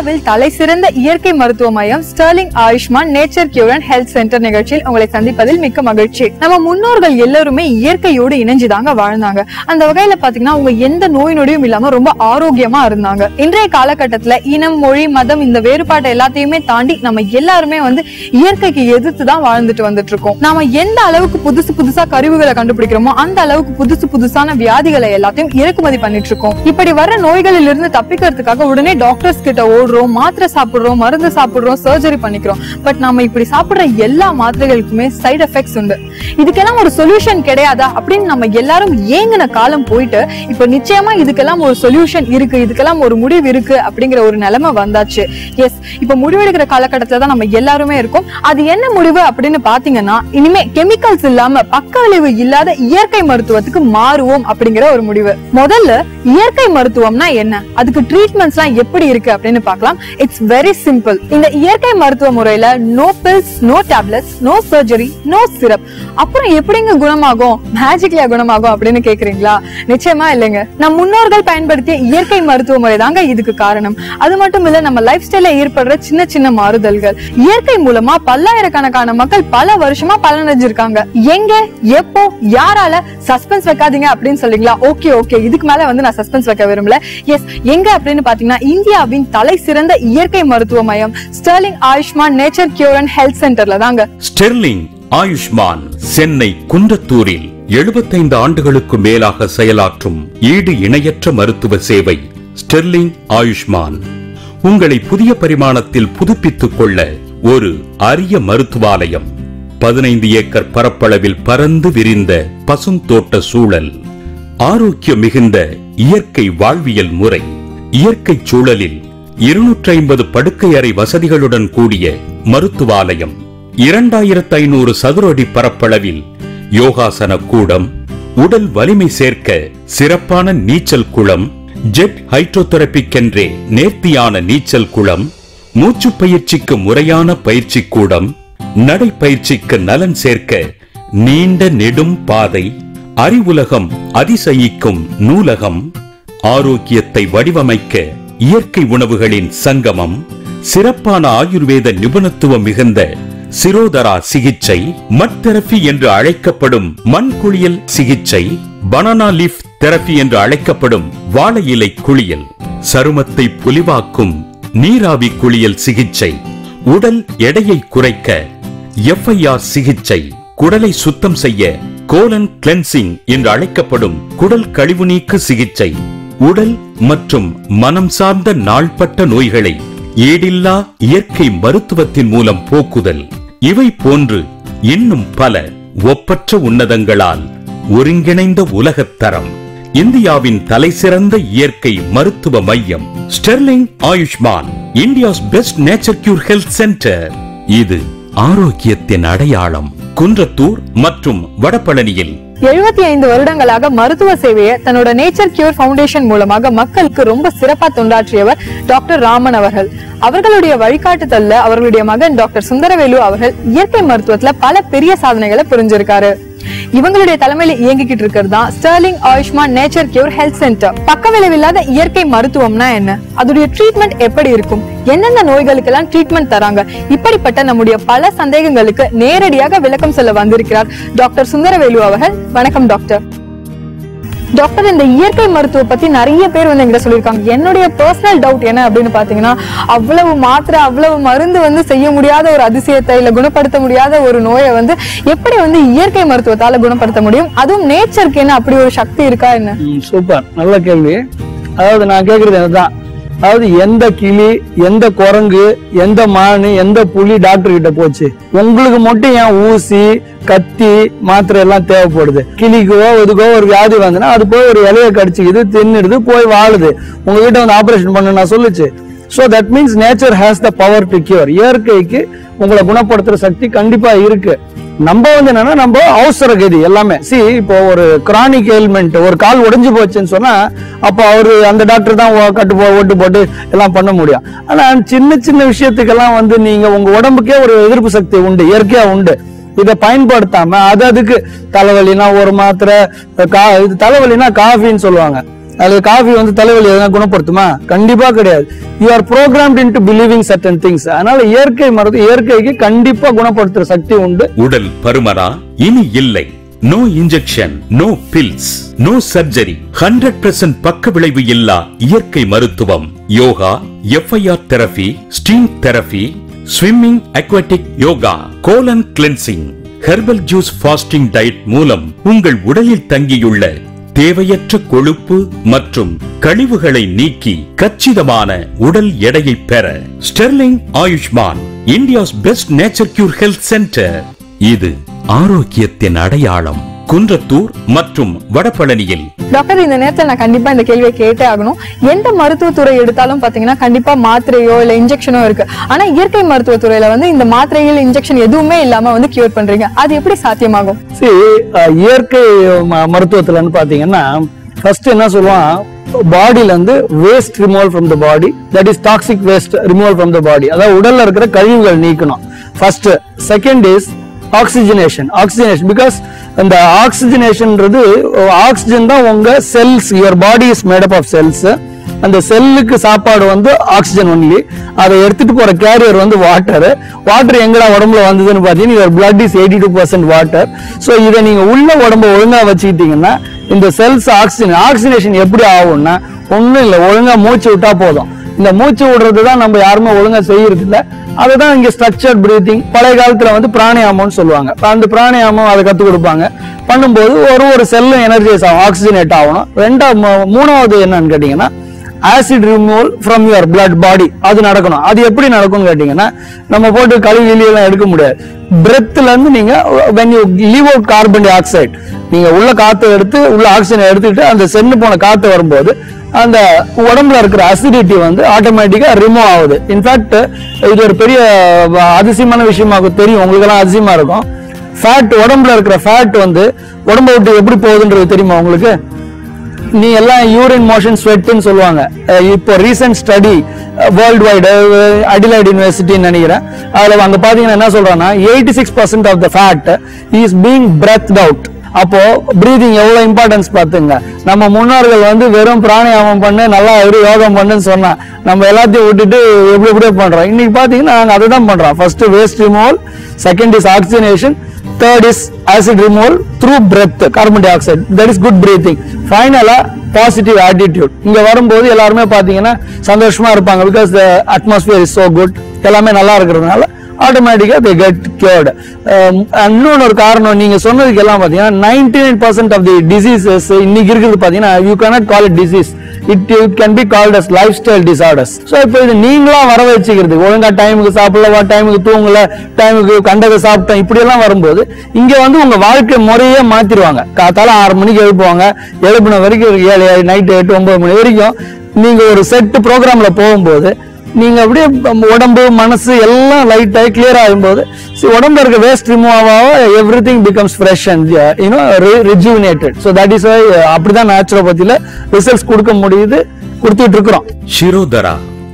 இந்தியாவில் தலை சிறந்த இயற்கை மருத்துவ மையம் Sterling Ayushman nature cure and health centre நிகழ்ச்சியில் உங்களை சந்திப்பதில் மிக்க மகிழ்ச்சி நம்ம முன்னோர்கள் எல்லாருமே இயற்கையோடு இணைஞ்சுதாங்க வாழ்ந்தாங்க அந்த வகையில பாத்தீங்கன்னா அவங்க எந்த நோய் நொடியும் இல்லாம ரொம்ப ஆரோக்கியமா இருந்தாங்க இன்றைய காலகட்டத்துல இனம் மொழி மதம் இந்த வேறுபாட்டை எல்லாத்தையுமே தாண்டி நம்ம எல்லாருமே வந்து இயற்கைக்கு எதிர்த்து தான் வாழ்ந்துட்டு வந்துட்டு இருக்கோம் நாம எந்த அளவுக்கு புதுசு புதுசா கருவிகளை கண்டுபிடிக்கிறோமோ அந்த அளவுக்கு புதுசு புதுசான வியாதிகளை எல்லாத்தையும் இறக்குமதி பண்ணிட்டு இருக்கோம் இப்படி வர நோய்களில் இருந்து தப்பிக்கிறதுக்காக உடனே டாக்டர்ஸ் கிட்ட ஓடுறோம் மாத்திரை சாப்பிடுறோம் மருந்து சாப்பிடுறோம் சர்ஜரி பண்ணிக்கிறோம் பட் நாம இப்படி சாப்பிடுற எல்லா மாத்திரைகளுக்குமே சைடு எஃபெக்ட்ஸ் உண்டு இதுக்கெல்லாம் ஒரு சொல்யூஷன் கிடையாதா அப்படின்னு நம்ம எல்லாரும் ஏங்கின காலம் போயிட்டு இப்ப நிச்சயமா இதுக்கெல்லாம் ஒரு சொல்யூஷன் இருக்கு இதுக்கெல்லாம் ஒரு முடிவு இருக்கு அப்படிங்கிற ஒரு நிலைமை வந்தாச்சு எஸ் இப்ப முடிவெடுக்கிற காலகட்டத்துல தான் நம்ம எல்லாருமே இருக்கோம் அது என்ன முடிவு அப்படின்னு பாத்தீங்கன்னா இனிமே கெமிக்கல்ஸ் இல்லாம பக்க விளைவு இல்லாத இயற்கை மருத்துவத்துக்கு மாறுவோம் அப்படிங்கிற ஒரு முடிவு முதல்ல இயற்கை மருத்துவம்னா என்ன அதுக்கு ட்ரீட்மெண்ட்ஸ்லாம் எப்படி இருக்கு அப்படின்னு பார்க்கலாம் இட்ஸ் வெரி சிம்பிள் இந்த இயற்கை மருத்துவ முறையில no pills no tablets no surgery no syrup அப்புறம் எப்படிங்க குணமாகும் மேஜிக்லயா குணமாகும் அப்படின்னு கேக்குறீங்களா நிச்சயமா இல்லைங்க நம் முன்னோர்கள் பயன்படுத்திய இயற்கை மருத்துவ முறை தாங்க இதுக்கு காரணம் அது மட்டும் இல்ல நம்ம லைஃப் ஸ்டைல ஏற்படுற சின்ன சின்ன மாறுதல்கள் இயற்கை மூலமா பல்லாயிரக்கணக்கான மக்கள் பல வருஷமா பலனடைஞ்சிருக்காங்க எங்க எப்போ யாரால சஸ்பென்ஸ் வைக்காதீங்க அப்படின்னு சொல்றீங்களா ஓகே ஓகே இதுக்கு மேல வந்து நான் சஸ்பென்ஸ் வைக்க விரும்பல எஸ் எங்க அப்படின்னு பாத்தீங்கன்னா இந்தியாவின் தலை சிறந்த இயற்கை மருத்துவ மையம் Sterling Ayushman nature cure and health சென்டர்ல தாங்க ஸ்டெர்லிங் ஆயுஷ்மான் சென்னை குன்றத்தூரில் 75 ஆண்டுகளுக்கு மேலாக செயலாற்றும் ஈடு இணையற்ற மருத்துவ சேவை ஸ்டெர்லிங் ஆயுஷ்மான் உங்களை புதிய பரிமாணத்தில் புதுப்பித்துக் கொள்ள ஒரு அரிய மருத்துவாலயம் பதினைந்து ஏக்கர் பரப்பளவில் பறந்து விரிந்த பசுந்தோட்ட சூழல் ஆரோக்கியம் மிகுந்த இயற்கை வாழ்வியல் முறை இயற்கை சூழலில் இருநூற்றி ஐம்பது படுக்கை அறை வசதிகளுடன் கூடிய மருத்துவாலயம் இரண்டாயிரத்து ஐநூறு சதுர அடி பரப்பளவில் யோகாசன கூடம் உடல் வலிமை சேர்க்க சிறப்பான நீச்சல் குளம் ஜெட் ஹைட்ரோதெரபிக்கென்றே நேர்த்தியான நீச்சல் குளம் மூச்சு பயிற்சிக்கு முறையான பயிற்சி கூடம் நடைப்பயிற்சிக்கு நலன் சேர்க்க நீண்ட நெடும் பாதை அறிவுலகம் அதிசயிக்கும் நூலகம் ஆரோக்கியத்தை வடிவமைக்க இயற்கை உணவுகளின் சங்கமம் சிறப்பான ஆயுர்வேத நிபுணத்துவம் மிகுந்த சிரோதரா சிகிச்சை மட் தெரபி என்று அழைக்கப்படும் மண் குளியல் சிகிச்சை பனானா லீஃப் தெரபி என்று அழைக்கப்படும் வாழை இலை குளியல் சருமத்தை பொலிவாக்கும் நீராவி குளியல் சிகிச்சை உடல் எடையை குறைக்க எஃப்ஐஆர் சிகிச்சை குடலை சுத்தம் செய்ய கோலன் கிளென்சிங் என்று அழைக்கப்படும் குடல் கழிவு நீக்கு சிகிச்சை உடல் மற்றும் மனம் சார்ந்த நாள்பட்ட நோய்களை ஈடில்லா இயற்கை மருத்துவத்தின் மூலம் போக்குதல் இவை போன்று இன்னும் பல ஒப்பற்ற உன்னதங்களால் ஒருங்கிணைந்த உலகத்தரம் இந்தியாவின் தலைசிறந்த இயற்கை மருத்துவ மையம் Sterling Ayushman India's best nature cure health centre இது ஆரோக்கியத்தின் அடையாளம் குன்றத்தூர் மற்றும் வடபழனியில் எழுபத்தி ஐந்து வருடங்களாக மருத்துவ சேவையை தன்னோட நேச்சர் கியூர் ஃபவுண்டேஷன் மூலமாக மக்களுக்கு ரொம்ப சிறப்பா தொண்டாற்றியவர் டாக்டர் ராமன் அவர்கள் அவர்களுடைய வழிகாட்டுதல்ல அவர்களுடைய மகன் டாக்டர் சுந்தரவேலு அவர்கள் இயற்கை மருத்துவத்துல பல பெரிய சாதனைகளை புரிஞ்சிருக்காரு இவங்களுடைய தலைமையில இயங்கிக்கிட்டு இருக்கிறது தான் Sterling Ayushman nature cure health centre பக்க விளைவில்லாத இயற்கை மருத்துவம்னா என்ன அதோடைய ட்ரீட்மெண்ட் எப்படி இருக்கும் எந்தெந்த நோய்களுக்கெல்லாம் ட்ரீட்மெண்ட் தராங்க இப்படிப்பட்ட நம்முடைய பல சந்தேகங்களுக்கு நேரடியாக விளக்கம் சொல்ல வந்திருக்கிறார் டாக்டர் சுந்தரவேலு அவர்கள் வணக்கம் டாக்டர் டாக்டர் இந்த இயற்கை மருத்துவ பத்தி நிறைய பேர் வந்து எங்கிட்ட சொல்லியிருக்காங்க என்னுடைய பர்சனல் டவுட் என்ன அப்படின்னு பாத்தீங்கன்னா அவ்வளவு மாத்திரை அவ்வளவு மருந்து வந்து செய்ய முடியாத ஒரு அதிசயத்தை இல்ல குணப்படுத்த முடியாத ஒரு நோயை வந்து எப்படி வந்து இயற்கை மருத்துவத்தால குணப்படுத்த முடியும் அதுவும் நேச்சருக்கு என்ன அப்படி ஒரு சக்தி இருக்கா என்ன ம், சூப்பர் நல்ல கேள்வி அதாவது நான் கேக்குறது அதுதான் அதாவது எந்த கிளி எந்த குரங்கு எந்த மான் எந்த புலி டாக்டர் கிட்ட போச்சு உங்களுக்கு மட்டும் ஏன் ஊசி கத்தி மாத்திரை எல்லாம் தேவைப்படுது கிளிக்கோ இதுக்கோ ஒரு வியாதி வந்துன்னா அது போய் ஒரு இலைய கடிச்சுக்குது தின்னுடுது போய் வாழுது உங்ககிட்ட வந்து ஆபரேஷன் பண்ண நான் சொல்லுச்சு so that means nature has the power to cure இயற்கைக்கு உங்களை குணப்படுத்துற சக்தி கண்டிப்பா இருக்கு நம்ம வந்து என்னன்னா நம்ம அவசர கதி எல்லாமே சி இப்போ ஒரு கிரானிக் எலிமெண்ட் ஒரு கால் உடைஞ்சு போச்சுன்னு சொன்னா அப்போ அவரு அந்த டாக்டர் தான் ஓ- கட்டு போ ஓட்டு போட்டு எல்லாம் பண்ண முடியும் ஆனா சின்ன சின்ன விஷயத்துக்கெல்லாம் வந்து நீங்க உங்க உடம்புக்கே ஒரு எதிர்ப்பு சக்தி உண்டு இயற்கையா உண்டு இதை பயன்படுத்தாம அது அதுக்கு தலைவலினா ஒரு மாத்திரை கா இது தலைவலினா காஃபின்னு சொல்லுவாங்க அது காஃபி வந்து தலைவலி எதனா குணப்படுத்துமா கண்டிப்பா கிடையாது you are programmed in to believing certain things அதனால இயற்கை மருந்து இயற்கைக்கு கண்டிப்பா குணப்படுத்துற சக்தி உண்டு உடல் பருமனா இனி இல்லை no injection no pills no surgery hundred percent பக்க விளைவு இல்லா இயற்கை மருத்துவம் yoga FIR therapy steam therapy swimming aquatic yoga colon cleansing herbal juice fasting diet மூலம் உங்கள் உடலில் தங்கியுள்ள தேவையற்ற கொழுப்பு மற்றும் கழிவுகளை நீக்கி கச்சிதமான உடல் எடையை பெற Sterling Ayushman India's best nature cure health centre இது ஆரோக்கியத்தின் அடையாளம் குன்றத்தூர் மற்றும் வடபழனியில் டாக்டர் இந்த நேரத்துல நான் கண்டிப்பா இந்த கேள்வியை கேட்டே ஆகணும் எந்த மருத்துவத்துறை எடுத்தாலும் பாத்தீங்கன்னா கண்டிப்பா மாத்திரையோ இல்ல இன்ஜெக்ஷனோ இருக்கு ஆனா இயற்கை மருத்துவத்துறையில வந்து இந்த மாத்திரைகள் இன்ஜெக்ஷன் எதுவுமே இல்லாம வந்து கியூர் பண்றீங்க அது எப்படி சாத்தியமாகும் See, அஹ், இயற்கை ம- மருத்துவத்துலன்னு பாத்தீங்கன்னா ஃபர்ஸ்ட் என்ன சொல்லுவான் பாடியில இருந்து waste removal from the body that is toxic waste removal from the body அதாவது உடல்ல இருக்கிற கழிவுகள் நீக்கணும் first second is oxygenation oxygenation because அந்த ஆக்சிஜனேஷன்ன்றது ஆக்சிஜன் தான் உங்க cells your body is made up of cells அந்த செல்லுக்கு சாப்பாடு வந்து ஆக்சிஜன் ஒன்லி அதை எடுத்துட்டு போற கேரியர் வந்து வாட்டர் வாட்டர் எங்கடா உடம்புல வந்ததுன்னு பாத்தீங்கன்னா your blood is eighty two percent water so இதை நீங்க உள்ள உடம்ப ஒழுங்கா வச்சுக்கிட்டீங்கன்னா இந்த செல்ஸ் ஆக்சிஜன் ஆக்சிஜனேஷன் எப்படி ஆகும்னா ஒண்ணும் இல்லை ஒழுங்கா மூச்சு விட்டா போதும் இந்த மூச்சு விடுறது தான் நம்ம யாருமே ஒழுங்கா செய்யறது இல்ல அதுதான் இங்க ஸ்ட்ரக்சர்ட் பிரீத்திங் பழைய காலத்துல வந்து பிராணயாமம்னு சொல்லுவாங்க அந்த பிராணயாமம் அதை கத்து கொடுப்பாங்க பண்ணும்போது ஒரு ஒரு செல்லும் எனர்ஜைஸ் ஆகும் ஆக்சிஜனேட் ஆகணும் ரெண்டாவது மூ- மூணாவது என்னன்னு கேட்டீங்கன்னா acid removal from your blood body அது நடக்கணும் அது எப்படி நடக்கும்னு கேட்டீங்கன்னா நம்ம போட்டு கழுவி கிளி எல்லாம் எடுக்க முடியாது பிரெத்ல இருந்து நீங்க when you leave out carbon dioxide நீங்க உள்ள காத்து எடுத்து உள்ள ஆக்சிஜன் எடுத்துக்கிட்டு அந்த சென்னு போன காத்து வரும்போது அந்த உடம்புல இருக்கிற அசிடிட்டி வந்து ஆட்டோமேட்டிக்கா ரிமூவ் ஆகுது இன்ஃபேக்ட் இது ஒரு பெரிய அஹ், அதிசயமான விஷயமா தெரியும் உங்களுக்கு எல்லாம் அதிசயமா இருக்கும் ஃபேட் உடம்புல இருக்கிற ஃபேட் வந்து உடம்ப விட்டு எப்படி போகுதுன்றது தெரியுமா உங்களுக்கு நீ எல்லாம் யூரின் மோஷன் ஸ்வெட்னு சொல்லுவாங்க அஹ் இப்போ recent study worldwide Adelaide யூனிவர்சிட்டின்னு நினைக்கிறேன் அதுல அங்க பாத்தீங்கன்னா என்ன சொல்றாங்கன்னா eighty six percent of the fat is being breath out அப்போ பிரீதிங் எவ்வளவு இம்பார்ட்டன்ஸ் பாத்துங்க நம்ம முன்னோர்கள் வந்து வெறும் பிராணாயாமம் பண்ணு நல்லா இரு யோகம் பண்ணுன்னு சொன்னா நம்ம எல்லாத்தையும் விட்டுட்டு எப்படி எப்படியோ பண்றோம் இன்னைக்கு பாத்தீங்கன்னா நாங்க அதை தான் பண்றோம் first waste removal second is oxygenation third is acid removal through breath carbon dioxide that is good breathing ஃபைனலா பாசிட்டிவ் ஆட்டிடியூட் இங்க வரும்போது எல்லாருமே பாத்தீங்கன்னா சந்தோஷமா இருப்பாங்க because the atmosphere is so good எல்லாமே நல்லா இருக்கிறதுனால ஆட்டோமேட்டிக்கா they get cured Um, இன்னொன்னு ஒரு காரணம் நீங்க சொன்னதுக்கு எல்லாம் பாத்தீங்கன்னா ninety nine percent of the diseases இன்னைக்கு இருக்குது பாத்தீங்கன்னா you cannot call it disease it it can be called as lifestyle disorders so இப்போ இது நீங்களா வர வச்சுக்கிறது ஒழுங்கா டைமுக்கு சாப்பிடல டைமுக்கு தூங்கல டைமுக்கு கண்டதை சாப்பிட்டோம் இப்படி எல்லாம் வரும்போது இங்க வந்து உங்க வாழ்க்கை முறையே மாத்திருவாங்க காத்தால ஆறு மணிக்கு எழுப்புவாங்க எழுப்பின வரைக்கும் ஏழு ஏழு நைட்டு எட்டு ஒன்பது மணி வரைக்கும் நீங்க ஒரு செட் ப்ரோக்ராம்ல போகும்போது நீங்க அப்படியே நம்ம உடம்பு மனசு எல்லாம் லைட் ஆகி கிளியர் ஆகும்போது see, உடம்புல இருக்க வேஸ்ட் ரிமூவ் ஆக everything becomes fresh and you know rejuvenated so that is அப்படிதான் நேச்சுரோபதியில ரிசல்ட்ஸ் கொடுக்க முடியுது கொடுத்துட்டு இருக்கிறோம் ஷிரோதரா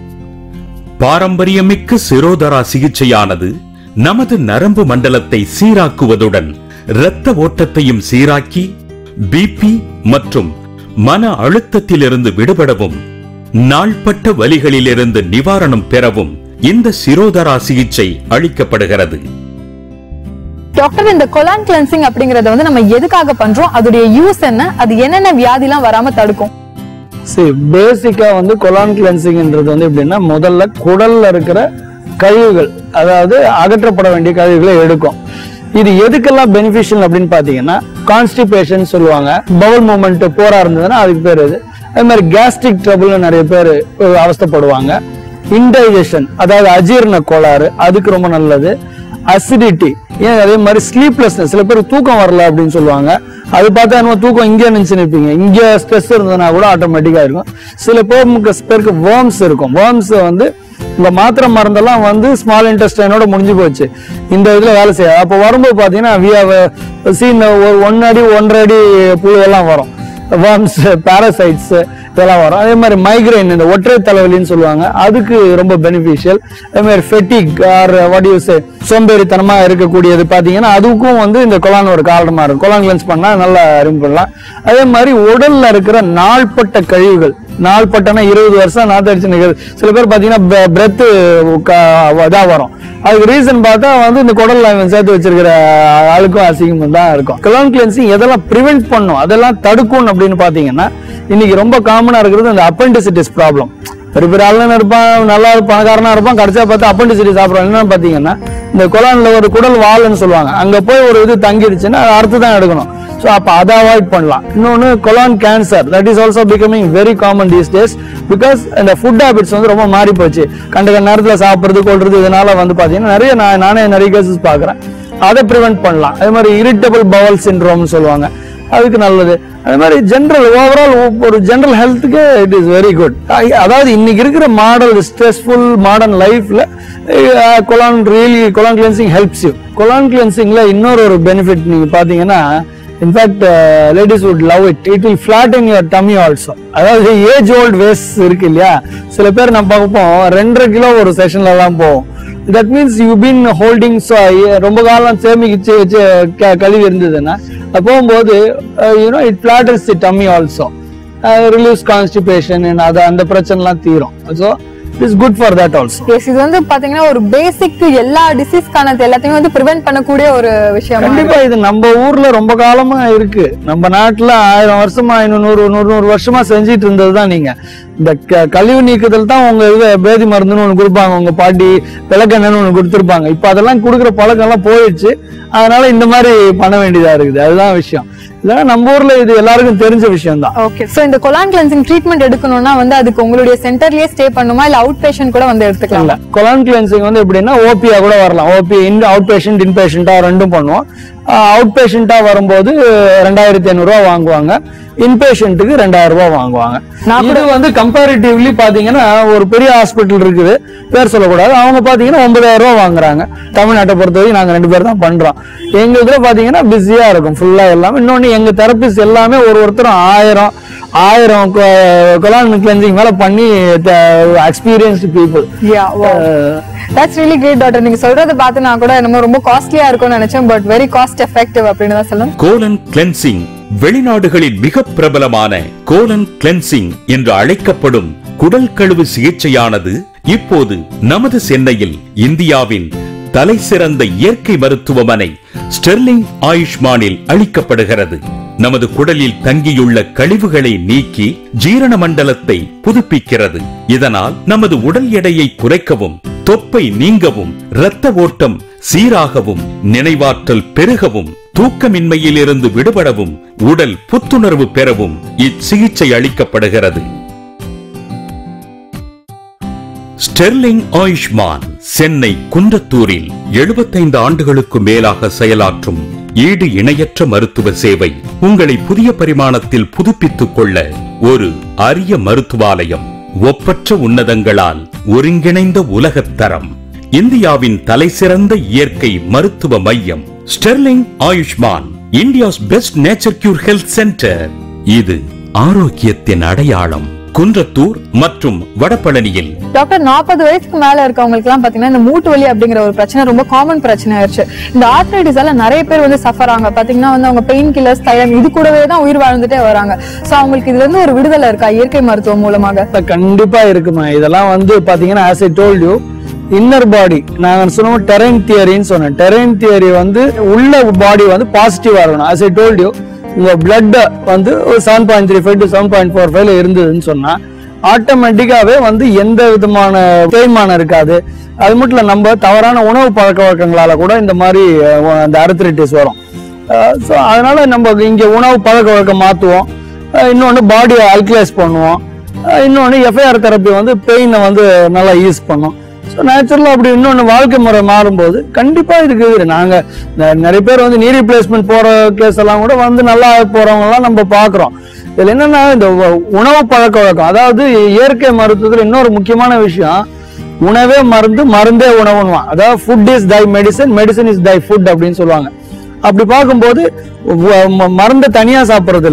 பாரம்பரியமிக்க சிரோதரா சிகிச்சையானது நமது நரம்பு மண்டலத்தை சீராக்குவதுடன் இரத்த ஓட்டத்தையும் சீராக்கி பிபி மற்றும் மன அழுத்தத்திலிருந்து விடுபடவும் நாள்பட்ட வலிகளிலிருந்து நிவாரணம் பெறவும் இந்த சிரோதரா சிகிச்சை அளிக்கப்படுகிறது டாக்டர் இந்த கொலான் கிளென்சிங் அப்படிங்கறத வந்து நம்ம எதுக்காக பண்றோம் அதோடைய யூஸ் என்ன அது என்னென்ன வியாதிலாம் வராம தடுக்கும் சரி பேசிக்கா வந்து கொலான் கிளென்சிங்ன்றது வந்து எப்படின்னா முதல்ல குடல்ல இருக்கிற கழிவுகள் அதாவது அகற்றப்பட வேண்டிய கழிவுகளை எடுக்கும் இது எதுக்கெல்லாம் பெனிஃபிஷியல் அப்படின்னு பாத்தீங்கன்னா கான்ஸ்டிபேஷன் சொல்லுவாங்க பவுல் மூமெண்ட் போரா இருந்ததுன்னா அதுக்கு பேர் இது அதே மாதிரி கேஸ்ட்ரிக் ட்ரபிள் நிறைய பேர் அவஸ்தைப்படுவாங்க இன்டைஜஷன் அதாவது அஜீரண கோளாறு அதுக்கு ரொம்ப நல்லது அசிடிட்டி ஏன் அதே மாதிரி ஸ்லீப்லெஸ்னஸ் சில பேர் தூக்கம் வரல அப்படின்னு சொல்லுவாங்க அது பார்த்தா என்ன தூக்கம் இங்கே நினைச்சு நிற்பீங்க இங்க ஸ்ட்ரெஸ் இருந்ததுன்னா கூட ஆட்டோமேட்டிக்கா இருக்கும் சில பேருக்கு பேருக்கு வேர்ம்ஸ் இருக்கும் வேர்ம்ஸ் வந்து இந்த மாத்திரை மருந்தெல்லாம் வந்து ஸ்மால் இன்டெஸ்டைனோட முடிஞ்சு போச்சு இந்த இதுல வேலை செய்யாது அப்போ வரும்போது பாத்தீங்கன்னா வி ஹவ் சீன் ஒன் அடி ஒன்றரை அடி புழு எல்லாம் வரும் worms parasites இதெல்லாம் வரும் அதே மாதிரி மைக்ரைன் இந்த ஒற்றை தலைவலின்னு சொல்லுவாங்க அதுக்கு ரொம்ப பெனிஃபிஷியல் அதே மாதிரி fatigue or what you say சோம்பேறித்தனமா இருக்கக்கூடியது பாத்தீங்கன்னா அதுக்கும் வந்து இந்த கொலான் ஒரு காரணமா இருக்கும் கொலான் கிளென்ஸ் பண்ணா நல்லா ரிமூவ் பண்ணலாம் அதே மாதிரி உடல்ல இருக்கிற நாள்பட்ட கழிவுகள் நாள்பட்டனா இருபது வருஷம் நாத்தடிச்சு நிற்கிறது சில பேர் பாத்தீங்கன்னா பிரெத் இதா வரும் அதுக்கு ரீசன் பார்த்தா வந்து இந்த குடல்ல அவன் சேர்த்து வச்சிருக்கிற ஆளுக்கும் அசிங்கம் தான் இருக்கும் கொலான் கிளென்சிங் எதெல்லாம் ப்ரிவென்ட் பண்ணும் அதெல்லாம் தடுக்கும் அப்படின்னு பாத்தீங்கன்னா இன்னைக்கு ரொம்ப காமனா இருக்கிறது இந்த அப்பெண்டிசிட்டிஸ் ப்ராப்ளம் பெரிய பெரிய ஆளுநர் இருப்பான் நல்லா இருப்பான் பணக்காரனா இருப்பான் கடைசியா பார்த்தா அப்பெண்டிசிட்டி சாப்பிடுறான் என்னன்னு பாத்தீங்கன்னா இந்த குலான்ல ஒரு குடல் வால்னு சொல்லுவாங்க அங்க போய் ஒரு இது தங்கிடுச்சுன்னா அது அறுத்து தான் எடுக்கணும் ஸோ அப்போ அதை அவாய்ட் பண்ணலாம் இன்னொன்று colon cancer that is also becoming very common these days because இந்த ஃபுட் ஹேபிட்ஸ் வந்து ரொம்ப மாறி போச்சு கண்ட கண்ட நேரத்தில் சாப்பிட்றது கொள்றது இதனால வந்து பார்த்தீங்கன்னா நிறைய நான் நானே நிறைய கேசஸ் பார்க்குறேன் அதை ப்ரிவென்ட் பண்ணலாம் அதே மாதிரி இரிட்டபிள் பவல் சின்ரோம்னு சொல்லுவாங்க அதுக்கு நல்லது அதே மாதிரி ஜென்ரல் ஓவரால் ஒரு ஜென்ரல் ஹெல்த்துக்கு இட் இஸ் வெரி குட் அதாவது இன்னைக்கு இருக்கிற மாடல் ஸ்ட்ரெஸ்ஃபுல் மாடர்ன் லைஃப்ல colon really colon cleansing helps you கொலான் கிளென்சிங்ல இன்னொரு ஒரு பெனிஃபிட் நீங்க பாத்தீங்கன்னா in fact ladies would love it it will flatten your tummy also அதாவது ஏஜ் ஓல்ட் வேஸ் இருக்கு இல்லையா சில பேர் நம்ம பார்ப்போம் ரெண்டரை கிலோ ஒரு செஷன்ல எல்லாம் போவோம் that means you been holding ரொம்ப காலம் சேமிச்சு வச்சு க- கழுவி இருந்ததுன்னா அது போகும்போது you know it flatters the tummy also release constipation அது அந்த பிரச்சனைலாம் தீரும் so it is good for that also yes இது வந்து பாத்தீங்கன்னா ஒரு பேசிக் எல்லா டிசீஸ்க்கான எல்லாத்தையுமே வந்து ப்ரிவென்ட் பண்ணக்கூடிய ஒரு விஷயம் கண்டிப்பா இது நம்ம ஊர்ல ரொம்ப காலமா இருக்கு நம்ம நாட்டுல ஆயிரம் வருஷமா ஐநூறு நூறு நூறு வருஷமா செஞ்சிட்டு இருந்ததுதான் நீங்க இந்த க- கழிவு நீக்குதல் தான் உங்க இது பேதி மருந்துன்னு ஒண்ணு கொடுப்பாங்க உங்க பாட்டி விளக்கெண்ணன்னு ஒண்ணு கொடுத்துருப்பாங்க இப்ப அதெல்லாம் கொடுக்குற பழக்கம் எல்லாம் போயிடுச்சு அதனால இந்த மாதிரி பண்ண வேண்டியதா இருக்குது அதுதான் விஷயம் இதெல்லாம் நம்ம ஊர்ல இது எல்லாருக்கும் தெரிஞ்ச விஷயம் தான் ஓகே சோ இந்த கொலான் கிளென்சிங் ட்ரீட்மெண்ட் எடுக்கணும்னா வந்து அதுக்கு உங்களுடைய சென்டர்லயே ஸ்டே பண்ணுமா இல்ல அவுட் பேஷண்ட் கூட வந்து எடுத்துக்கலாம் இல்ல கொலான் கிளென்சிங் வந்து எப்படின்னா ஓபியா கூட வரலாம் OP in out patient in பேஷண்டா ரெண்டும் பண்ணுவோம் அவுட் பேஷண்டா வரும்போது ரெண்டாயிரத்தி ஐநூறு ரூபா வாங்குவாங்க இன்பேஷண்ட்டுக்கு ரெண்டாயிரம் ரூபாய் வாங்குவாங்க இது வந்து கம்பேரிட்டிவ்லி பாத்தீங்கன்னா ஒரு பெரிய ஹாஸ்பிட்டல் இருக்குது பேர் சொல்லக்கூடாது அவங்க பாத்தீங்கன்னா ஒன்பதாயிரம் ரூபாய் வாங்குறாங்க தமிழ்நாட்டை பொறுத்தவரைக்கும் நாங்க ரெண்டு பேர் தான் பண்றோம் எங்க இதுல பாத்தீங்கன்னா பிஸியா இருக்கும் ஃபுல்லா எல்லாமே இன்னொன்னு எங்க தெரபிஸ்ட் எல்லாமே ஒரு ஒருத்தரும் ஆயிரம் ஆயிரம் கொலான் கிளென்சிங் மேல பண்ணி experienced people yeah that's really great doctor நீங்க சொல்றத பார்த்து நான் கூட என்னமோ ரொம்ப காஸ்ட்லியா இருக்கும்னு நினைச்சேன் பட் வெரி காஸ்ட் எஃபெக்டிவ் அப்படின்னு தான் சொல்லணும் கோலன் கிளென்சிங் வெளிநாடுகளில் மிக பிரபலமான கோலன் கிளென்சிங் என்று அழைக்கப்படும் குடல் கழுவு சிகிச்சையானது இப்போது நமது சென்னையில் இந்தியாவின் தலை சிறந்த இயற்கை மருத்துவமனை ஸ்டெர்லிங் ஆயுஷ்மானில் அளிக்கப்படுகிறது நமது குடலில் தங்கியுள்ள கழிவுகளை நீக்கி ஜீரண மண்டலத்தை புதுப்பிக்கிறது இதனால் நமது உடல் எடையை குறைக்கவும் தொப்பை நீங்கவும் இரத்த ஓட்டம் சீராகவும் நினைவாற்றல் பெருகவும் தூக்கமின்மையிலிருந்து விடுபடவும் உடல் புத்துணர்வு பெறவும் இச்சிகிச்சை அளிக்கப்படுகிறது ஸ்டெர்லிங் ஆயுஷ்மான் சென்னை குன்றத்தூரில் 75 ஆண்டுகளுக்கு மேலாக செயலாற்றும் ஈடு இணையற்ற மருத்துவ சேவை உங்களை புதிய பரிமாணத்தில் புதுப்பித்துக் கொள்ள ஒரு அரிய மருத்துவாலயம் ஒப்பற்ற உன்னதங்களால் ஒருங்கிணைந்த உலகத் தரம் இந்தியாவின் தலைசிறந்த இயற்கை மருத்துவ மையம் Sterling Ayushman India's best nature cure health centre இது ஆரோக்கியத்தின் அடையாளம் குன்றத்தூர் மற்றும் வடபழனியில் டாக்டர் நாற்பது வயசுக்கு மேல இருக்கவங்களுக்கு எல்லாம் பாத்தீங்கன்னா இந்த மூட்டு வலி அப்படிங்கிற ஒரு பிரச்சனை ரொம்ப காமன் பிரச்சனை ஆயிருச்சு இந்த ஆர்த்ரைட்டிஸால நிறைய பேர் வந்து சஃபர் ஆங்க பாத்தீங்கன்னா வந்து அவங்க பெயின் கில்லர்ஸ் தைலம் இது கூடவே தான் உயிர் வாழ்ந்துட்டே வராங்க சோ அவங்களுக்கு இதுல இருந்து ஒரு விடுதலை இருக்கா இயற்கை மருத்துவம் மூலமாக கண்டிப்பா இருக்குமா இதெல்லாம் வந்து பாத்தீங்கன்னா as I told you inner body நாங்க சொன்னோம் டெரைன் தியரின்னு சொன்னேன் டெரைன் தியரி வந்து உள்ள பாடி வந்து பாசிட்டிவா இருக்கணும் ஆஸ் ஐ டோல்ட் யூ உங்க பிளட் வந்து seven point three five to seven point four ஃபைவ்ல இருந்ததுன்னு சொன்னா ஆட்டோமேட்டிக்காவே வந்து எந்த விதமான தேய்மானம் இருக்காது அது மட்டும் இல்ல நம்ம தவறான உணவு பழக்க வழக்கங்களால கூட இந்த மாதிரி அஹ், அந்த அரத்ரைட்டிஸ் வரும் ஸோ அதனால நம்ம இங்க உணவு பழக்க வழக்கம் மாத்துவோம் அஹ், இன்னொன்னு பாடியை அல்கலைஸ் பண்ணுவோம் அஹ், இன்னொன்னு எஃப்ஐஆர் தெரப்பி வந்து பெயினை வந்து நல்லா யூஸ் பண்ணும் ஸோ நேச்சுரலாக அப்படி இன்னொன்று வாழ்க்கை முறை மாறும்போது கண்டிப்பாக இதுக்கு இது நாங்கள் நிறைய பேர் வந்து நீ ரீப்ளேஸ்மெண்ட் போகிற கேஸ் எல்லாம் கூட வந்து நல்லா போகிறவங்கலாம் நம்ம பார்க்குறோம் இதில் என்னன்னா இந்த உ- உணவு பழக்க வழக்கம் அதாவது இயற்கை மருத்துவத்தில் இன்னொரு முக்கியமான விஷயம் உணவே மருந்து மருந்தே உணவுன்னுவான் அதாவது food is thy medicine medicine is thy food அப்படின்னு சொல்லுவாங்க அப்படி பார்க்கும்போது வ- ம- மருந்தை தனியா சாப்பிட்றது இல்ல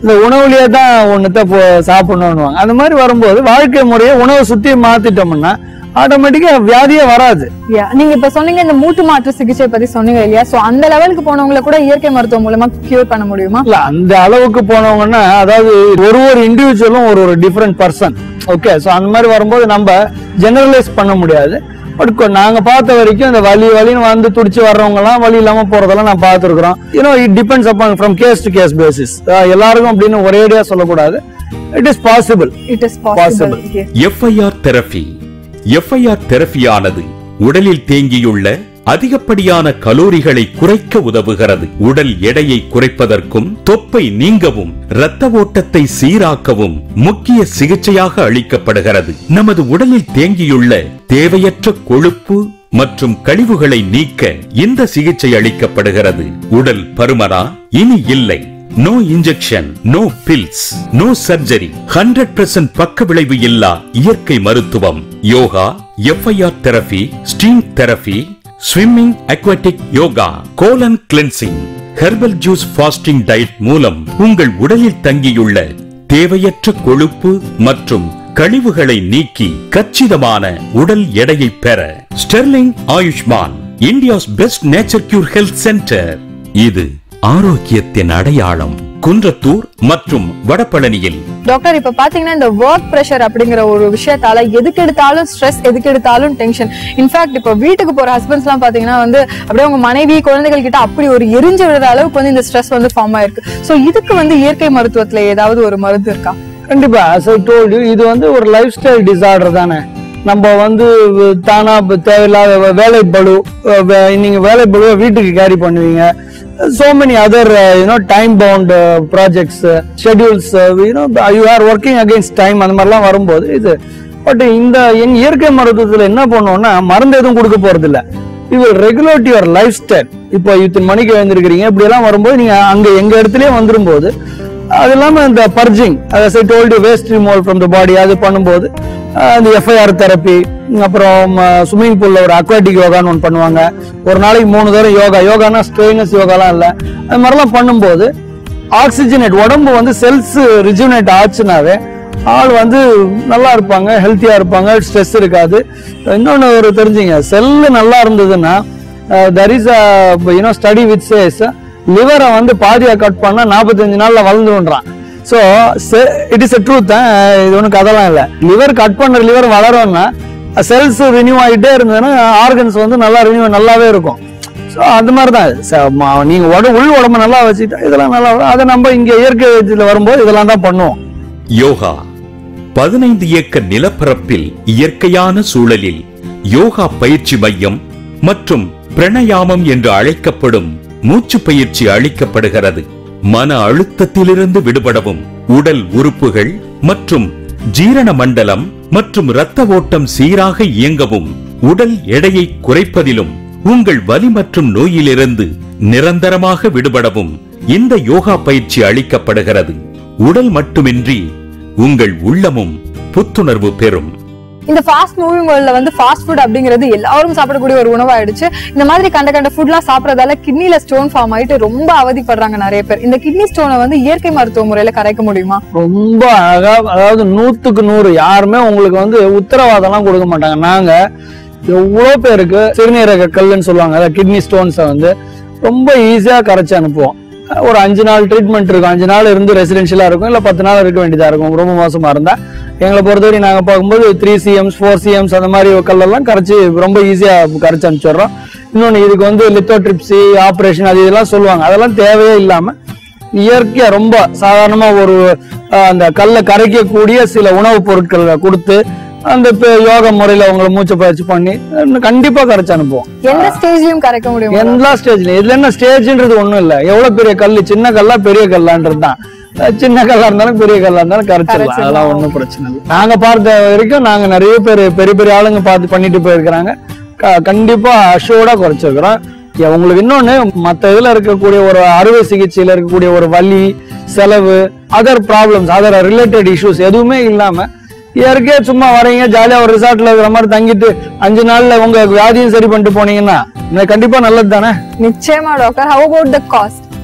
இந்த உணவுலயே தான் ஒண்ணுத்த போ சாப்பிடணும்னுவாங்க அந்த மாதிரி வரும்போது வாழ்க்கை முறையை உணவை சுத்தி மாத்திட்டோம்னா ஆட்டோமேட்டிக்கா வியாதியே வராது Yeah. நீங்க இப்ப சொன்னீங்க இந்த மூட்டு மாற்று சிகிச்சை பத்தி சொன்னீங்க இல்லையா சோ அந்த லெவலுக்கு போனவங்கள கூட இயற்கை மருத்துவம் மூலமா கியூர் பண்ண முடியுமா இல்ல அந்த அளவுக்கு போனவங்கன்னா அதாவது ஒரு ஒரு இண்டிவிஜுவலும் ஒரு ஒரு டிஃப்ரெண்ட் பர்சன் ஓகே ஸோ அந்த மாதிரி வரும்போது நம்ம ஜெனரலைஸ் பண்ண முடியாது பட் நாங்க பார்த்த வரைக்கும் இந்த வலி வலின்னு வந்து துடிச்சு வர்றவங்க எல்லாம் வலி இல்லாம போறதெல்லாம் நான் பார்த்துருக்குறோம் you know it depends upon from case to case basis எல்லாருக்கும் அப்படின்னு ஒரேடியா சொல்லக்கூடாது it is possible it is possible Possible. FIR therapy FIR தெரபியானது உடலில் தேங்கியுள்ள அதிகப்படியான கலோரிகளை குறைக்க உதவுகிறது உடல் எடையை குறைப்பதற்கும் தொப்பை நீங்கவும் இரத்த ஓட்டத்தை சீராக்கவும் முக்கிய சிகிச்சையாக அளிக்கப்படுகிறது நமது உடலில் தேங்கியுள்ள தேவையற்ற கொழுப்பு மற்றும் கழிவுகளை நீக்க இந்த சிகிச்சை அளிக்கப்படுகிறது உடல் பருமனா இனி இல்லை no injection no pills no surgery hundred percent பக்க விளைவு இல்லா இயற்கை மருத்துவம் yoga FIR therapy steam therapy swimming aquatic yoga colon cleansing herbal juice fasting diet மூலம் உங்கள் உடலில் தங்கியுள்ள தேவையற்ற கொழுப்பு மற்றும் கழிவுகளை நீக்கி கச்சிதமான உடல் எடையை பெற Sterling Ayushman India's best nature cure health centre இது ஆரோக்கியத்தின் அடையாளம் குன்றத்தூர் மற்றும் வடபழனியில் டாக்டர் இப்ப பாத்தீங்கன்னா இந்த ஒர்க் பிரஷர் அப்படிங்கிற ஒரு விஷயத்தால எதுக்கு எடுத்தாலும் ஸ்ட்ரெஸ் எதுக்கு எடுத்தாலும் டென்ஷன் இன்ஃபேக்ட் இப்ப வீட்டுக்கு போற ஹஸ்பண்ட்ஸ் எல்லாம் பாத்தீங்கன்னா வந்து அப்படியே உங்க மனைவி குழந்தைகள் கிட்ட அப்படி ஒரு எரிஞ்சு விடுற அளவுக்கு வந்து இந்த ஸ்ட்ரெஸ் வந்து ஃபார்ம் ஆயிருக்கு சோ இதுக்கு வந்து இயற்கை மருத்துவத்துல ஏதாவது ஒரு மருந்து இருக்கா கண்டிப்பா as I told you இது வந்து ஒரு லைஃப் ஸ்டைல் டிசார்டர் தானே நம்ம வந்து தானா இப்ப தேவையில்லாத வே- வேலைப்பளு அஹ் வே- நீங்க வேலைப்பளுவை வீட்டுக்கு கேரி பண்ணுவீங்க so many other uh, you know time bound uh, projects uh, schedules uh, you know you are working against time அந்த மாதிரிலாம் வரும்போது இது பட் இந்த என் இயற்கை மருத்துவத்துல என்ன பண்ணுவோம்னா மருந்து எதுவும் கொடுக்க போறது இல்ல you will regulate your lifestyle இப்போ இத்தனை மணிக்கு எழுந்திருக்கிறீங்க இப்படி எல்லாம் வரும்போது நீங்க அங்க எங்க இடத்துலயே வந்துரும்போது அது இல்லாம இந்த purging as I told you waste removal from the body அது பண்ணும்போது அஹ், இந்த எஃப்ஐஆர் தெரப்பி அப்புறம் ஸ்விம்மிங் பூல்ல ஒரு அக்வாட்டிக் யோகான்னு ஒன்று பண்ணுவாங்க ஒரு நாளைக்கு மூணு தடவை யோகா யோகானா ஸ்ட்ரெயினஸ் யோகாலாம் இல்லை அது மாதிரிலாம் பண்ணும்போது ஆக்சிஜனேட் உடம்பு வந்து செல்ஸ் ரிஜுனேட் ஆச்சுனாவே ஆள் வந்து நல்லா இருப்பாங்க ஹெல்த்தியா இருப்பாங்க ஸ்ட்ரெஸ் இருக்காது இன்னொன்று ஒரு தெரிஞ்சுங்க செல்லு நல்லா இருந்ததுன்னா there is you know study with chase லிவரை வந்து பாதியா கட் பண்ணா நாற்பத்தஞ்சு நாள்ல வளர்ந்துருன்றான் so it is a truth இது ஒன்றும் கதெல்லாம் இல்லை லிவர் கட் பண்ண லிவர் வளரும்னா செல்ஸ் ரினியூ ஆகிட்டே இருந்ததுன்னா ஆர்கன்ஸ் வந்து நல்லா ரினியூ நல்லாவே இருக்கும் ஸோ அந்த மாதிரி தான் ச- ம- நீங்க உட உள் உடம்ப நல்லா வச்சுக்கிட்டா இதெல்லாம் நல்லா வரும். அதை நம்ம இங்க இயற்கை வைத்தியத்தில் வரும்போது இதெல்லாம் தான் பண்ணுவோம் யோகா பதினைந்து ஏக்கர் நிலப்பரப்பில் இயற்கையான சூழலில் யோகா பயிற்சி மையம் மற்றும் பிரணயாமம் என்று அழைக்கப்படும் மூச்சு பயிற்சி அளிக்கப்படுகிறது மன அழுத்தத்திலிருந்து விடுபடவும் உடல் உறுப்புகள் மற்றும் ஜீரண மண்டலம் மற்றும் இரத்த ஓட்டம் சீராக இயங்கவும் உடல் எடையை குறைப்பதிலும் உங்கள் வலி மற்றும் நோயிலிருந்து நிரந்தரமாக விடுபடவும் இந்த யோகா பயிற்சி அளிக்கப்படுகிறது உடல் மட்டுமின்றி உங்கள் உள்ளமும் புத்துணர்வு பெறும் இந்த ஃபாஸ்ட் மூவிங் வேர்ல்ட்ல வந்து ஃபாஸ்ட் ஃபுட் அப்படிங்கிறது எல்லாரும் சாப்பிடக்கூடிய ஒரு உணவாயிடுச்சு இந்த மாதிரி கண்ட கண்ட ஃபுட்லாம் சாப்பிடறதால கிட்னில ஸ்டோன் ஃபார்ம் ஆயிட்டு ரொம்ப அவதிப்படுறாங்க நிறைய பேர் இந்த கிட்னி ஸ்டோனை வந்து இயற்கை மருத்துவ முறையில கரைக்க முடியுமா ரொம்ப அழகா அதாவது நூத்துக்கு நூறு யாருமே உங்களுக்கு வந்து உத்தரவாதம்லாம் கொடுக்க மாட்டாங்க நாங்க எவ்வளோ பேருக்கு சிறுநீரக கல்லுன்னு சொல்லுவாங்க கிட்னி ஸ்டோன்ஸை வந்து ரொம்ப ஈஸியா கரைச்சு அனுப்புவோம் ஒரு அஞ்சு நாள் ட்ரீட்மெண்ட் இருக்கும் அஞ்சு நாள் இருந்து ரெசிடென்ஷியலா இருக்கும் இல்ல பத்து நாள் இருக்க வேண்டியதா இருக்கும் ரொம்ப மோசமா இருந்தா எங்களை பொறுத்தவரை நாங்க பார்க்கும்போது த்ரீ சிஎம்ஸ் ஃபோர் சிஎம்ஸ் அந்த மாதிரி கல்லெல்லாம் கரைச்சி ரொம்ப ஈஸியா கரைச்சு அனுப்பிச்சிடுறோம் இன்னொன்னு இதுக்கு வந்து லித்தோட்ரிப்சி ஆப்ரேஷன் அது இதெல்லாம் சொல்லுவாங்க அதெல்லாம் தேவையே இல்லாம இயற்கையா ரொம்ப சாதாரணமா ஒரு அஹ், அந்த கல்லை கரைக்கக்கூடிய சில உணவுப் பொருட்களை கொடுத்து அந்த இப்ப யோகா முறையில அவங்கள மூச்சை பயிற்சி பண்ணி அஹ், கண்டிப்பா கரைச்சு அனுப்புவோம் எந்த ஸ்டேஜ்லயும் கரைக்க முடியுமா எல்லா ஸ்டேஜ்லயும் இதுல என்ன ஸ்டேஜ்ன்றது ஒண்ணும் இல்ல எவ்வளவு பெரிய கல்லு சின்ன கல்லா பெரிய கல்லான்றது தான் அஹ், சின்ன கல்லா இருந்தாலும் பெரிய கல்லா இருந்தாலும் கரைச்சிடலாம் கரைச்சிடலாம். அதெல்லாம் ஒண்ணும் பிரச்சனை இல்லை நாங்க பார்த்த வரைக்கும் நாங்க நிறைய பேர் பெரிய பெரிய ஆளுங்க பார்த்து பண்ணிட்டு போயிருக்கிறாங்க க- கண்டிப்பா அஷோர்டா குறைச்சிருக்கிறோம் ஏ, உங்களுக்கு இன்னொன்னு மத்த இதுல இருக்கக்கூடிய ஒரு அறுவை சிகிச்சையில இருக்கக்கூடிய ஒரு வலி செலவு other problems other related issues எதுவுமே இல்லாம இயற்கையா சும்மா வரீங்க ஜாலியா ஒரு ரிசார்ட்ல இருக்கிற மாதிரி தங்கிட்டு அஞ்சு நாள்ல உங்க வியாதியும் சரி பண்ணிட்டு போனீங்கன்னா இது கண்டிப்பா நல்லது தானே நிச்சயமா doctor how about the cost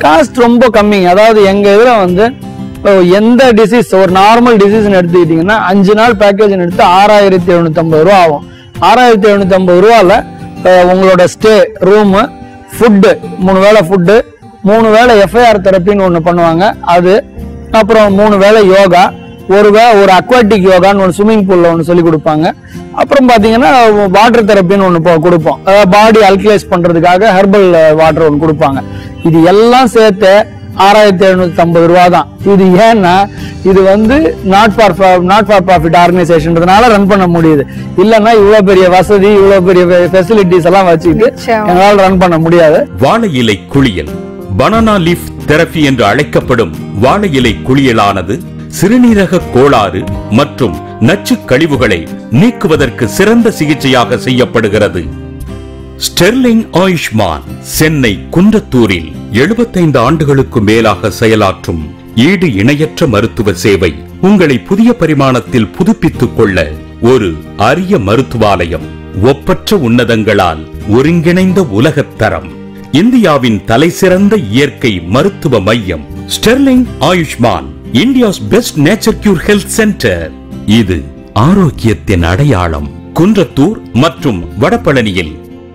cost ரொம்ப கம்மி அதாவது எங்க இதுல வந்து இப்போ எந்த டிசீஸ் ஒரு நார்மல் டிசீஸ்னு எடுத்துக்கிட்டீங்கன்னா அஞ்சு நாள் பேக்கேஜ் எடுத்து ஆறாயிரத்தி எழுநூத்தம்பது ரூபா ஆகும் ஆறாயிரத்தி எழுநூத்தம்பது ரூபால அஹ், உங்களோட ஸ்டே ரூமு ஃபுட்டு மூணு வேளை ஃபுட்டு மூணு வேளை எஃப்ஐஆர் தெரப்பின்னு ஒன்று பண்ணுவாங்க அது அப்புறம் மூணு வேளை யோகா ஒரு வே ஒரு அக்வாட்டிக் யோகான்னு ஒன்று ஸ்விம்மிங் பூல்ல ஒன்று சொல்லி கொடுப்பாங்க அப்புறம் பார்த்தீங்கன்னா வாட்டர் தெரப்பின்னு ஒன்று கொடுப்போம் அதாவது பாடி அல்கலைஸ் பண்ணுறதுக்காக ஹெர்பல் வாட்டர் ஒன்று கொடுப்பாங்க இது எல்லாம் சேர்த்து ஆறாயிரத்தி எழுநூத்தி ஐம்பது ரூபா தான் இது ஏன்னா இது வந்து not for not for profit ஆர்கனைசேஷன்றதுனால ரன் பண்ண முடியுது இல்லைன்னா இவ்வளோ பெரிய வசதி இவ்வளோ பெரிய ஃபெசிலிட்டிஸ் எல்லாம் வச்சுக்கிட்டு நிச்சயமா. எங்களால் ரன் பண்ண முடியாது வாழை இலை குளியல் பனானா லீஃப் தெரபி என்று அழைக்கப்படும் வாழை இலை குளியலானது சிறுநீரக கோளாறு மற்றும் நச்சு கழிவுகளை நீக்குவதற்கு சிறந்த சிகிச்சையாக செய்யப்படுகிறது ஸ்டெர்லிங் ஆயுஷ்மான் சென்னை குன்றத்தூரில் 75 ஆண்டுகளுக்கு மேலாக செயலாற்றும் ஈடு இணையற்ற மருத்துவ சேவை உங்களை புதிய பரிமாணத்தில் புதுப்பித்துக் கொள்ள ஒரு அரிய மருத்துவாலயம் ஒப்பற்ற உன்னதங்களால் ஒருங்கிணைந்த உலகத் தரம் இந்தியாவின் தலைசிறந்த இயற்கை மருத்துவ மையம் Sterling Ayushman India's best nature cure health centre இது ஆரோக்கியத்தின் அடையாளம் குன்றத்தூர் மற்றும் வடபழனியில்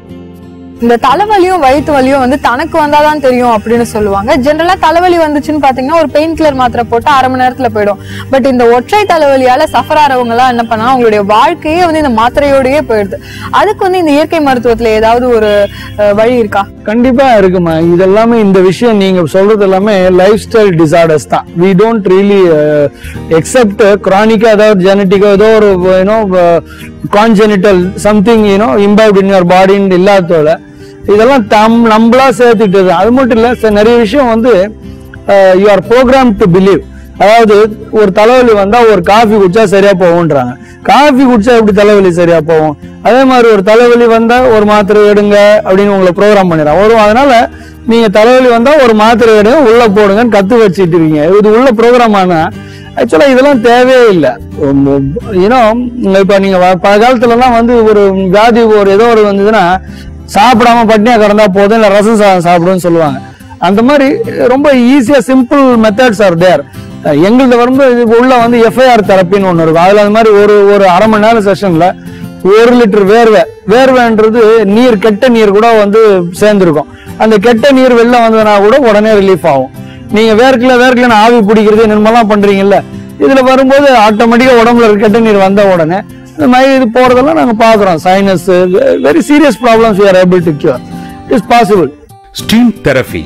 இந்த தலைவலியும் வயிற்று வலியும் வந்து தனக்கு வந்தாதான் தெரியும் அப்படின்னு சொல்லுவாங்க ஜென்ரலா தலைவலி வந்துச்சுன்னு பாத்தீங்கன்னா ஒரு பெயின் கில்லர் மாத்திரை போட்டு அரை மணி நேரத்துல போயிடும் பட் இந்த ஒற்றை தலைவலியால சஃபர் ஆறவங்க எல்லாம் என்ன பண்ணா அவங்களுடைய வாழ்க்கையே வந்து இந்த மாத்திரையோடயே போயிடுது அதுக்கு வந்து இந்த இயற்கை மருத்துவத்துல ஏதாவது ஒரு அஹ், வழி இருக்கா கண்டிப்பா இருக்குமா இதெல்லாமே இந்த விஷயம் நீங்க சொல்றது எல்லாமே லைஃப் ஸ்டைல் டிசார்டர்ஸ் தான் வி டோன்ட் ரியலி எக்ஸப்ட் கிரானிக்கா ஏதாவது ஜெனட்டிக்கா ஏதோ ஒரு you know congenital something you know imbibed in your பாடின்னு இல்லாததோட இதெல்லாம் தம் நம்மளா சேர்த்துக்கிட்டது அது மட்டும் இல்ல ச- நிறைய விஷயம் வந்து you are program to believe அதாவது ஒரு தலைவலி வந்தா ஒரு காஃபி குடிச்சா சரியா போகும்ன்றாங்க காஃபி குடிச்சா எப்படி தலைவலி சரியா போகும் அதே மாதிரி ஒரு தலைவலி வந்தா ஒரு மாத்திரை எடுங்க அப்படின்னு உங்களை ப்ரோக்ராம் பண்ணிடுறாங்க ஒரு அதனால நீங்க தலைவலி வந்தா ஒரு மாத்திரை எடுங்க உள்ள போடுங்கன்னு கத்து வச்சிட்டு இருக்கீங்க இது உள்ள ப்ரோக்ராம் ஆனா ஆக்சுவலா இதெல்லாம் தேவையே இல்லை ஏன்னா இப்ப நீங்க வ- பல காலத்துல எல்லாம் வந்து ஒரு வியாதி ஒரு ஏதோ ஒரு வந்ததுன்னா சாப்பிடாம பட்னியா கிடந்தா போதும் இல்ல ரசம் சாதம் சாப்பிடுன்னு சொல்லுவாங்க அந்த மாதிரி ரொம்ப ஈஸியா சிம்பிள் மெத்தட்ஸ் ஆர் தேர் எங்களது வரும்போது இது உள்ள வந்து எஃப்ஐஆர் தெரப்பின்னு ஒன்று இருக்கும் அதுல அந்த மாதிரி ஒரு ஒரு அரை மணி நேரம் செஷன்ல ஒரு லிட்டர் வேர்வை வேர்வைன்றது நீர் கெட்ட நீர் கூட வந்து சேர்ந்துருக்கும் அந்த கெட்ட நீர் வெளில வந்ததுனா கூட உடனே ரிலீஃப் ஆகும் நீங்க வேர்க்கல வேர்க்கல ஆவி பிடிக்கிறது என்னென்னலாம் பண்றீங்கல்ல இதுல வரும்போது ஆட்டோமேட்டிக்கா உடம்புல இருக்க கெட்ட நீர் வந்த உடனே இந்த மாதிரி இது போறதெல்லாம் நாங்க பாக்குறோம் sinus very serious problems you are able to cure it's possible steam therapy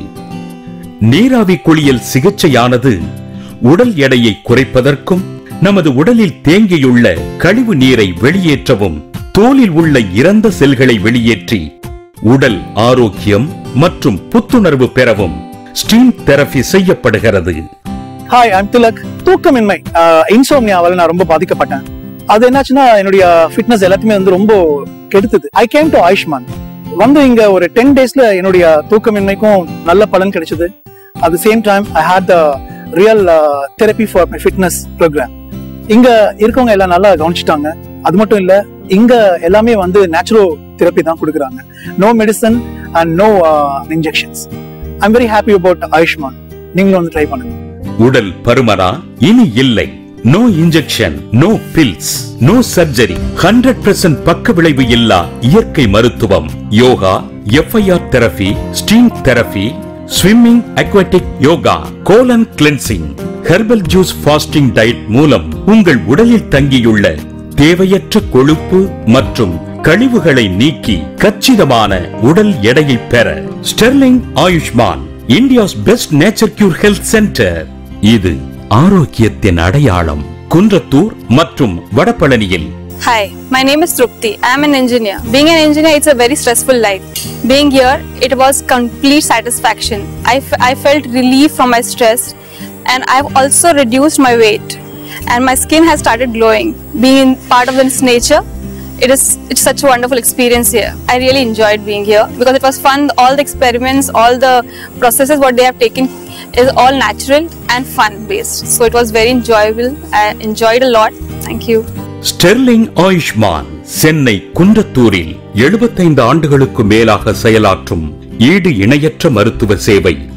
நீராவி குளியல் சிகிச்சையானது உடல் எடையை குறைப்பதற்கும் நமது உடலில் தேங்கியுள்ள கழிவு நீரை வெளியேற்றவும் தோலில் உள்ள இறந்த செல்களை வெளியேற்றி உடல் ஆரோக்கியம் மற்றும் புத்துணர்வு பெறவும் ஸ்டீம் தெரபி செய்யப்படுகிறது ஹாய் ஐம் திலக் தூக்கமின்மை இன்சோம்னியாவால நான் ரொம்ப பாதிக்கப்பட்டேன் அது என்னாச்சுன்னா என்னுடைய ஃபிட்னஸ் எல்லாத்தையுமே வந்து ரொம்ப கெடுத்தது ஐ கேம் டு ஆயுஷ்மான் வந்து இங்க ஒரு டென் டேஸ்ல என்னுடைய தூக்கமின்மைக்கும் நல்ல பலன் கிடைச்சது at the same time I had the real therapy for my fitness programme இங்க இருக்கவங்க எல்லாம் நல்லா கவனிச்சிட்டாங்க அது மட்டும் இல்ல இங்க எல்லாமே வந்து நேச்சுரல் தெரப்பி தான் கொடுக்குறாங்க no medicine and no injections I'm very happy about Ayushman நீங்களும் வந்து ட்ரை பண்ணுங்க உடல் பருமனா இனி இல்லை no injection no pills no surgery hundred percent பக்க விளைவு இல்லா இயற்கை மருத்துவம் yoga FIR therapy steam therapy swimming aquatic yoga colon cleansing herbal juice fasting diet மூலம் உங்கள் உடலில் தங்கியுள்ள தேவையற்ற கொழுப்பு மற்றும் கழிவுகளை நீக்கி கச்சிதமான உடல் எடையை பெற Sterling Ayushman India's best nature cure health centre இது ஆரோக்கியத்தின் அடையாளம் குன்றத்தூர் மற்றும் வடபழனியில் Hi, my name is Trupti. I am an engineer. Being an engineer, it's a very stressful life. Being here, it was complete satisfaction. I, f- I felt relief from my stress and I've also reduced my weight and my skin has started glowing. Being part of this nature, it is it's such a wonderful experience here. I really enjoyed being here because it was fun. All the experiments, all the processes, what they have taken is all natural and fun based. So it was very enjoyable. I enjoyed a lot. Thank you. Sterling Ayushman Chennai குன்றத்தூரில் 75 ஆண்டுகளுக்கு மேலாக செயலாற்றும் ஈடு இணையற்ற மருத்துவ சேவை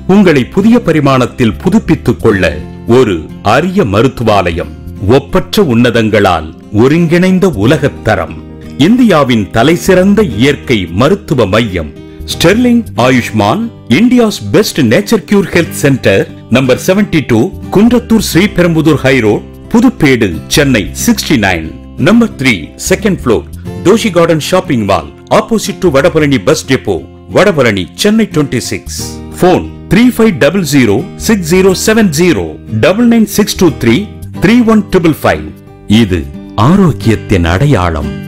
உங்களை புதிய பரிமாணத்தில் புதுப்பித்துக் கொள்ள ஒரு அரிய மருத்துவாலயம் ஒப்பற்ற உன்னதங்களால் ஒருங்கிணைந்த உலகத் தரம் இந்தியாவின் தலைசிறந்த இயற்கை மருத்துவ மையம் Sterling Ayushman India's best nature cure health centre number 72 two Kundrathur Sriperumbudur high road Puduppedu Chennai sixty nine number three second floor Doshi garden shopping mall opposite to Vadapalani bus depot Vadapalani Chennai twenty six phone three five double zero six zero seven zero double nine six two three three one triple five இது ஆரோக்கியத்தின் அடையாளம்